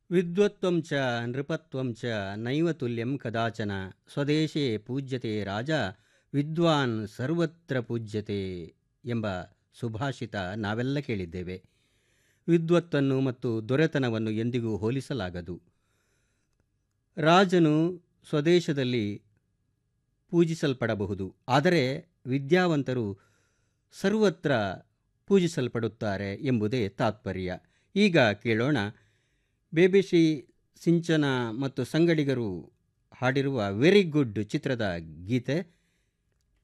ವಿದ್ವತ್ವಂ ಚ ನೃಪತ್ವಂ ಚ ನೈವ ತುಲ್ಯಂ ಕದಾಚನ ಸ್ವದೇಶೇ ಪೂಜ್ಯತೆ ರಾಜ ವಿದ್ವಾನ್ ಸರ್ವತ್ರ ಪೂಜ್ಯತೆ ಎಂಬ ಸುಭಾಷಿತ ನಾವೆಲ್ಲ ಕೇಳಿದ್ದೇವೆ ವಿದ್ವತ್ತನ್ನು ಮತ್ತು ದೊರೆತನವನ್ನು ಎಂದಿಗೂ ಹೋಲಿಸಲಾಗದು ರಾಜನು ಸ್ವದೇಶದಲ್ಲಿ ಪೂಜಿಸಲ್ಪಡಬಹುದು ಆದರೆ ವಿದ್ಯಾವಂತರು ಸರ್ವತ್ರ ಪೂಜಿಸಲ್ಪಡುತ್ತಾರೆ ಎಂಬುದೇ ತಾತ್ಪರ್ಯ ಈಗ ಕೇಳೋಣ ಬೇಬಿಶ್ರೀ ಸಿಂಚನ ಮತ್ತು ಸಂಗಡಿಗರು ಹಾಡಿರುವ ವೆರಿ ಗುಡ್ ಚಿತ್ರದ ಗೀತೆ